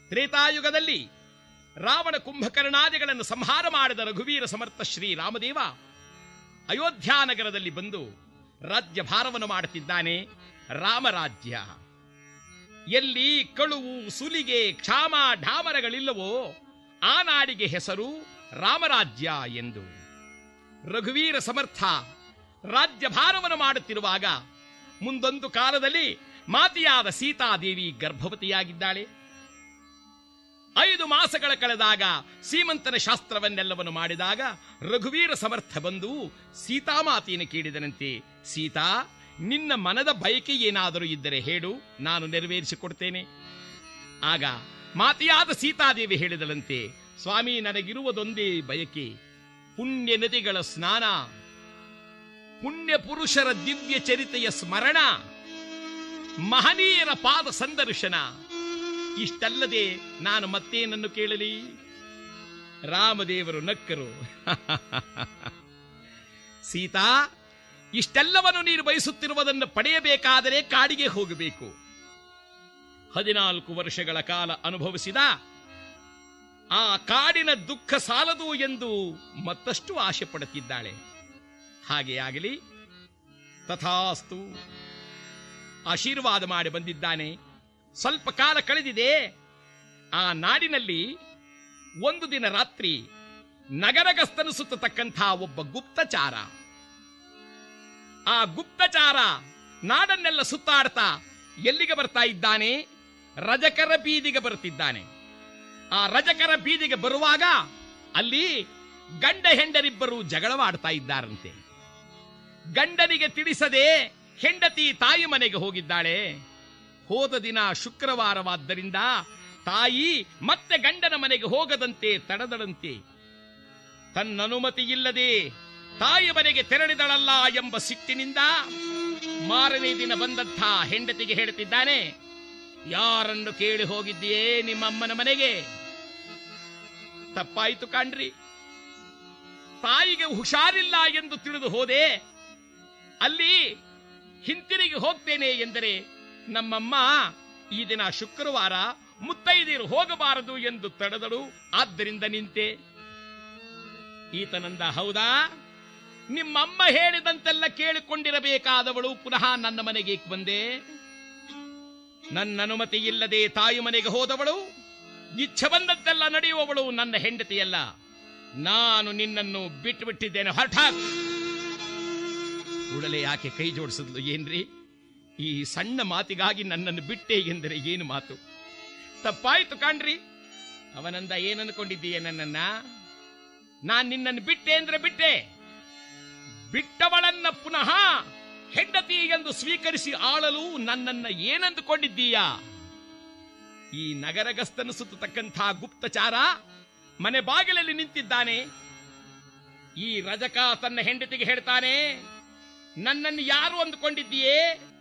ತ್ರೇತಾಯುಗದಲ್ಲಿ ರಾವಣ ಕುಂಭಕರ್ಣಾದಿಗಳನ್ನು ಸಂಹಾರ ಮಾಡಿದ ರಘುವೀರ ಸಮರ್ಥ ಶ್ರೀ ರಾಮದೇವ ಅಯೋಧ್ಯಾನಗರದಲ್ಲಿ ಬಂದು ರಾಜ್ಯ ಭಾರವನ್ನು ಮಾಡುತ್ತಿದ್ದಾನೆ ರಾಮರಾಜ್ಯ ಎಲ್ಲಿ ಕಳುವು ಸುಲಿಗೆ ಕ್ಷಾಮ ಢಾಮರಗಳಿಲ್ಲವೋ ಆ ನಾಡಿಗೆ ಹೆಸರು ರಾಮರಾಜ್ಯ ಎಂದು ರಘುವೀರ ಸಮರ್ಥ ರಾಜ್ಯ ಭಾರವನ್ನು ಮಾಡುತ್ತಿರುವಾಗ ಮುಂದೊಂದು ಕಾಲದಲ್ಲಿ ಮಾತೆಯಾದ ಸೀತಾದೇವಿ ಗರ್ಭವತಿಯಾಗಿದ್ದಾಳೆ ಐದು ಮಾಸಗಳ ಕಳೆದಾಗ ಸೀಮಂತನ ಶಾಸ್ತ್ರವನ್ನೆಲ್ಲವನ್ನು ಮಾಡಿದಾಗ ರಘುವೀರ ಸಮರ್ಥ ಬಂದು ಸೀತಾಮಾತೆಯನ್ನು ಕೇಳಿದನಂತೆ ಸೀತಾ ನಿನ್ನ ಮನದ ಬಯಕೆ ಏನಾದರೂ ಇದ್ದರೆ ಹೇಳು ನಾನು ನೆರವೇರಿಸಿಕೊಡ್ತೇನೆ ಆಗ ಮಾತೆಯಾದ ಸೀತಾದೇವಿ ಹೇಳಿದಳಂತೆ ಸ್ವಾಮಿ ನನಗಿರುವುದೊಂದೇ ಬಯಕೆ ಪುಣ್ಯ ನದಿಗಳ ಸ್ನಾನ ಪುಣ್ಯ ಪುರುಷರ ದಿವ್ಯ ಚರಿತೆಯ ಸ್ಮರಣ ಮಹನೀಯರ ಪಾದ ಸಂದರ್ಶನ ಇಷ್ಟಲ್ಲದೆ ನಾನು ಮತ್ತೇನನ್ನು ಕೇಳಲಿ ರಾಮದೇವರು ನಕ್ಕರು ಸೀತಾ ಇಷ್ಟೆಲ್ಲವನ್ನು ನೀನು ಬಯಸುತ್ತಿರುವುದನ್ನು ಪಡೆಯಬೇಕಾದರೆ ಕಾಡಿಗೆ ಹೋಗಬೇಕು ಹದಿನಾಲ್ಕು ವರ್ಷಗಳ ಕಾಲ ಅನುಭವಿಸಿದ ಆ ಕಾಡಿನ ದುಃಖ ಸಾಲದು ಎಂದು ಮತ್ತಷ್ಟು ಆಶೆ ಪಡುತ್ತಿದ್ದಾಳೆ ಹಾಗೆ ಆಗಲಿ ತಥಾಸ್ತು ಆಶೀರ್ವಾದ ಮಾಡಿ ಬಂದಿದ್ದಾನೆ ಸ್ವಲ್ಪ ಕಾಲ ಕಳೆದಿದೆ ಆ ನಾಡಿನಲ್ಲಿ ಒಂದು ದಿನ ರಾತ್ರಿ ನಗರಗಸ್ತನು ಸುತ್ತತಕ್ಕಂಥ ಒಬ್ಬ ಗುಪ್ತಚಾರ ಆ ಗುಪ್ತಚಾರ ನಾಡನ್ನೆಲ್ಲ ಸುತ್ತಾಡ್ತಾ ಎಲ್ಲಿಗೆ ಬರ್ತಾ ಇದ್ದಾನೆ ರಜಕರ ಬೀದಿಗೆ ಬರುತ್ತಿದ್ದಾನೆ ಆ ರಜಕರ ಬೀದಿಗೆ ಬರುವಾಗ ಅಲ್ಲಿ ಗಂಡ ಹೆಂಡರಿಬ್ಬರು ಜಗಳವಾಡ್ತಾ ಇದ್ದಾರಂತೆ ಗಂಡನಿಗೆ ತಿಳಿಸದೆ ಹೆಂಡತಿ ತಾಯಿ ಮನೆಗೆ ಹೋಗಿದ್ದಾಳೆ ಹೋದ ದಿನ ಶುಕ್ರವಾರವಾದ್ದರಿಂದ ತಾಯಿ ಮತ್ತೆ ಗಂಡನ ಮನೆಗೆ ಹೋಗದಂತೆ ತಡೆದಳಂತೆ ತನ್ನನುಮತಿ ಇಲ್ಲದೆ ತಾಯಿ ಮನೆಗೆ ತೆರಳಿದಳಲ್ಲ ಎಂಬ ಸಿಟ್ಟಿನಿಂದ ಮಾರನೇ ದಿನ ಬಂದಂಥ ಹೆಂಡತಿಗೆ ಹೇಳುತ್ತಿದ್ದಾನೆ ಯಾರನ್ನು ಕೇಳಿ ಹೋಗಿದ್ದೀಯೇ ನಿಮ್ಮಮ್ಮನ ಮನೆಗೆ ತಪ್ಪಾಯಿತು ಕಾಣ್ರಿ ತಾಯಿಗೆ ಹುಷಾರಿಲ್ಲ ಎಂದು ತಿಳಿದು ಹೋದೆ ಅಲ್ಲಿ ಹಿಂತಿರುಗಿ ಹೋಗ್ತೇನೆ ಎಂದರೆ ನಮ್ಮಮ್ಮ ಈ ದಿನ ಶುಕ್ರವಾರ ಮುತ್ತೈದೆಯರು ಹೋಗಬಾರದು ಎಂದು ತಡೆದಳು ಆದ್ದರಿಂದ ನಿಂತೆ ಈತನಂದ ಹೌದಾ ನಿಮ್ಮಮ್ಮ ಹೇಳಿದಂತೆಲ್ಲ ಕೇಳಿಕೊಂಡಿರಬೇಕಾದವಳು ಪುನಃ ನನ್ನ ಮನೆಗೆ ಏಕೆ ಬಂದೆ ನನ್ನ ಅನುಮತಿ ಇಲ್ಲದೆ ತಾಯಿ ಮನೆಗೆ ಹೋದವಳು ಇಚ್ಛೆ ಬಂದಂತೆಲ್ಲ ನಡೆಯುವವಳು ನನ್ನ ಹೆಂಡತಿಯಲ್ಲ ನಾನು ನಿನ್ನನ್ನು ಬಿಟ್ಟು ಬಿಟ್ಟಿದ್ದೇನೆ ಹೊರಟಾಕ್ ಕೂಡಲೇ ಯಾಕೆ ಕೈ ಜೋಡಿಸಿದ್ಲು ಏನ್ರಿ ಈ ಸಣ್ಣ ಮಾತಿಗಾಗಿ ನನ್ನನ್ನು ಬಿಟ್ಟೆ ಎಂದರೆ ಏನು ಮಾತು ತಪ್ಪಾಯ್ತು ಕಾಣ್ರಿ ಅವನಂದ ಏನ್ ಅನ್ಕೊಂಡಿದ್ದೀಯ ನನ್ನನ್ನ ನಾನ್ ನಿನ್ನನ್ನು ಬಿಟ್ಟೆ ಅಂದ್ರೆ ಬಿಟ್ಟೆ ಬಿಟ್ಟವಳನ್ನ ಪುನಃ ಹೆಂಡತಿ ಎಂದು ಸ್ವೀಕರಿಸಿ ಆಳಲು ನನ್ನನ್ನ ಏನಂದುಕೊಂಡಿದ್ದೀಯಾ ಈ ನಗರಗಸ್ತನು ಸುತ್ತತಕ್ಕಂಥ ಗುಪ್ತಚಾರ ಮನೆ ಬಾಗಿಲಲ್ಲಿ ನಿಂತಿದ್ದಾನೆ ಈ ರಜಕ ತನ್ನ ಹೆಂಡತಿಗೆ ಹೇಳ್ತಾನೆ ನನ್ನನ್ನು ಯಾರು ಅಂದುಕೊಂಡಿದ್ದೀಯೇ